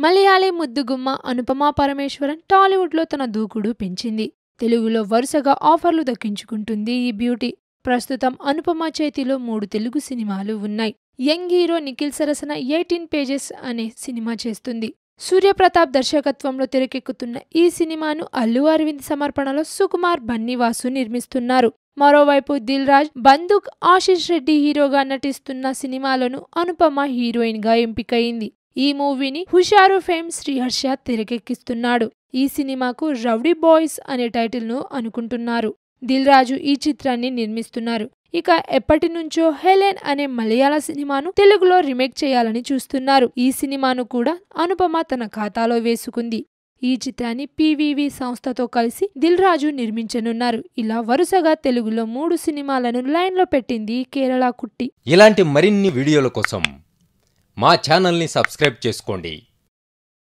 మలయాళీ ముద్దుగుమ్మ అనుపమా పరమేశ్వరన్ టాలీవుడ్లో తన దూకుడు పెంచింది తెలుగులో వరుసగా ఆఫర్లు దక్కించుకుంటుంది ఈ బ్యూటీ ప్రస్తుతం అనుపమ చేతిలో మూడు తెలుగు సినిమాలు ఉన్నాయి యంగ్ హీరో నిఖిల్ సరసన ఎయిటీన్ పేజెస్ అనే సినిమా చేస్తుంది సూర్యప్రతాప్ దర్శకత్వంలో తెరకెక్కుతున్న ఈ సినిమాను అల్లు అరవింద్ సమర్పణలో సుకుమార్ బన్నీవాసు నిర్మిస్తున్నారు మరోవైపు దిల్ రాజ్ బందూక్ ఆశిష్ రెడ్డి హీరోగా నటిస్తున్న సినిమాలను అనుపమ హీరోయిన్ గా ఎంపికయింది ఈ మూవీని హుషారు ఫేమ్ శ్రీహర్ష తెరకెక్కిస్తున్నాడు ఈ సినిమాకు రౌడీ బాయ్స్ అనే టైటిల్ ను అనుకుంటున్నారు దిల్ రాజు ఈ చిత్రాన్ని నిర్మిస్తున్నారు ఇక ఎప్పటి నుంచో హెలెన్ అనే మలయాళ సినిమాను తెలుగులో రీమేక్ చేయాలని చూస్తున్నారు ఈ సినిమాను కూడా అనుపమ తన ఖాతాలో వేసుకుంది ఈ చిత్రాన్ని పివివి సంస్థతో కలిసి దిల్ రాజు నిర్మించనున్నారు ఇలా వరుసగా తెలుగులో మూడు సినిమాలను లైన్లో పెట్టింది కేరళ కుట్టి ఇలాంటి మరిన్ని వీడియోల కోసం మా ఛానల్ని సబ్స్క్రైబ్ చేసుకోండి